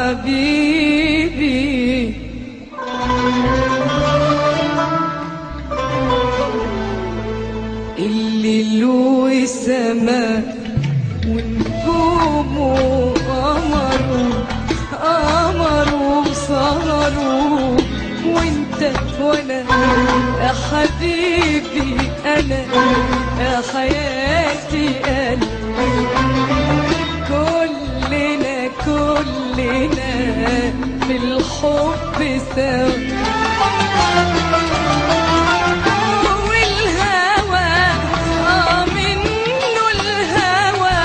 حبيبي الليل والسماء ونجوم وقمر قمر وسهر وانت وانا يا حبيبي انا يا حياتي انا كلنا كلنا في الحب سوا والهوى آه منه الهوى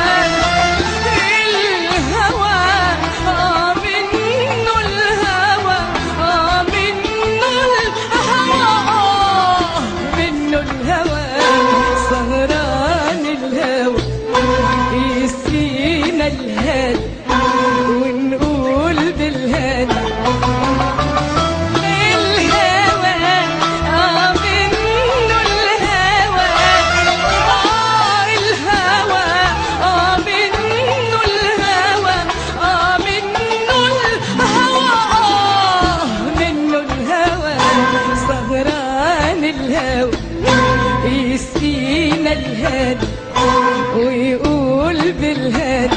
الهوى آه منه الهوى آه منه الهوى آه منه الهوى سهران الهوى يسقينا الهادي ونقول بالهادي الهوى آه منه الهوى آه الهوى آه منه الهوى آه منه الهوى آه منه الهوى سهران الهوى يسقينا الهادي ويقول بالهادي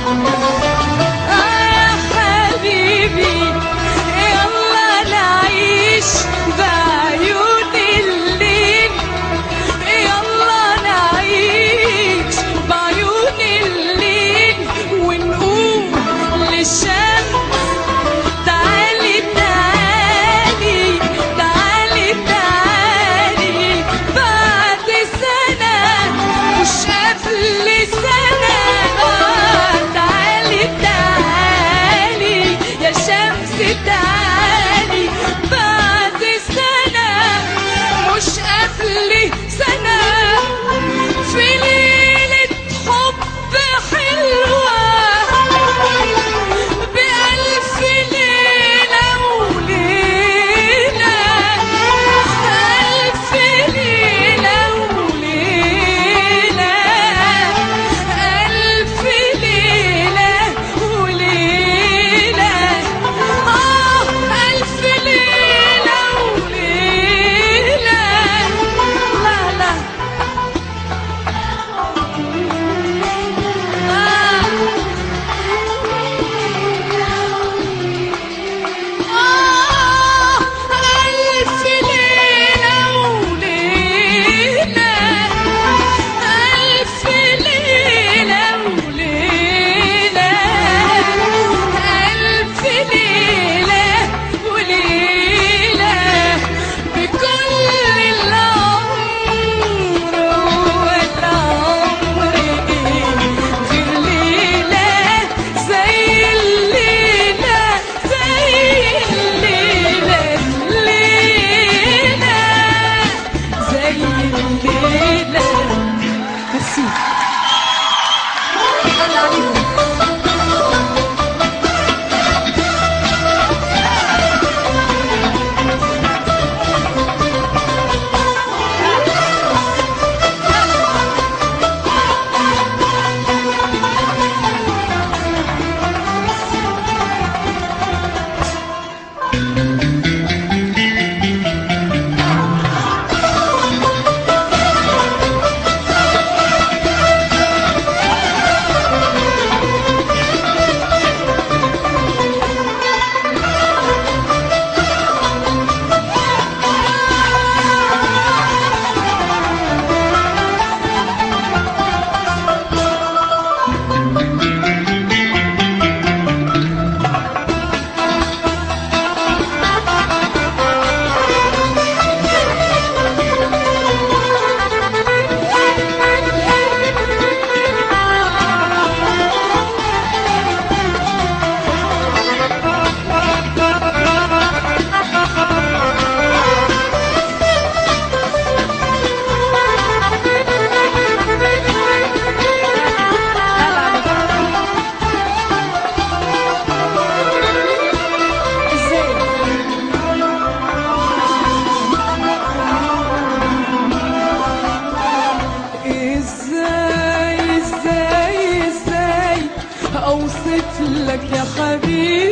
آه يا حبيبي يلا نعيش بعيون الليل يلا نعيش بعيون الليل ونقوم للشمس تعالي تعالي تعالي تعالي بعد سنة مش قبل سنة آه، تعالي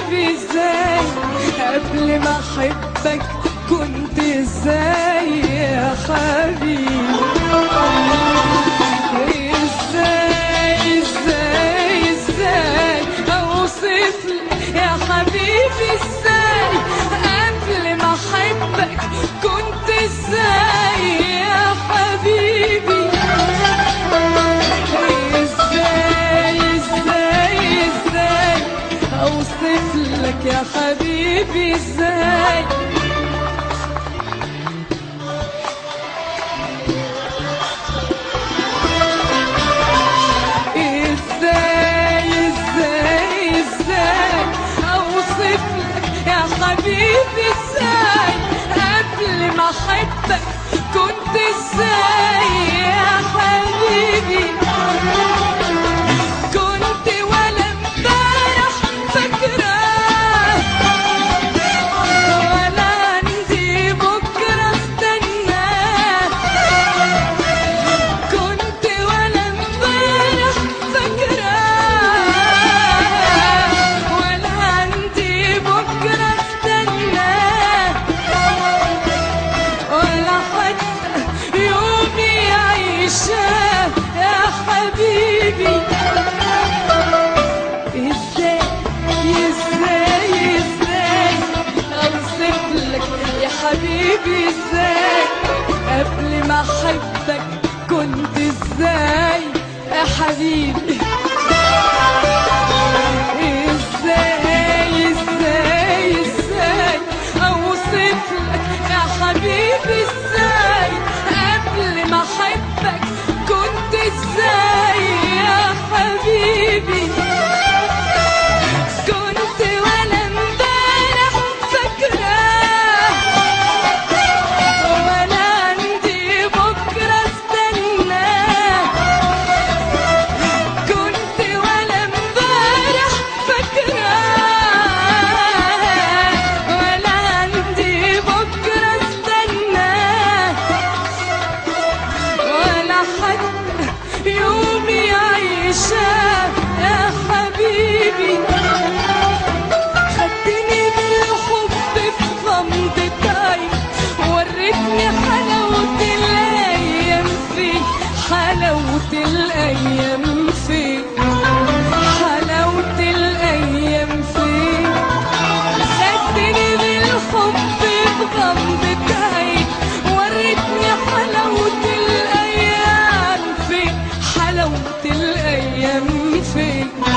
حبيبي ازاي قبل ما احبك كنت ازاي يا حبيبي ازاي ازاي ازاي اوصف لك يا حبيبي ازاي قبل ما احبك كنت ازاي يا حبيبي ازاي ازاي ازاي اوصف لك يا حبيبي ازاي ازاي ازاي ازاي اوصف لك يا حبيبي ازاي قبل ما احبك كنت ازاي يا حبيبي كنت ولا امبارح فاكراه ولا عندي بكره استناه كنت ولا امبارح فاكراه ولا عندي بكره استناه ولا حتى يومي عيشاه يا حبيبي ازاي ازاي ازاي اوصف لك يا حبيبي ازاي قبل ما احبك كنت ازاي يا حبيبي ازاي ازاي ازاي اوصف لك يا حبيبي ازاي قبل ما احبك كنت ازاي يا حبيبي كنت ولا امبارح فاكراه ولا عندي بكره استناه كنت ولا امبارح فاكراه ولا عندي بكره استناه ولا حتى يومي عيشاه يا حبيبي خدتني بالحب في غمضة عين وريتني حلاوة الأيام فيك حلاوة الأيام فيك حلاوة الأيام فيك خدتني بالحب في غمضة عين وريتني حلاوة الأيام فيك حلاوة الأيام فيك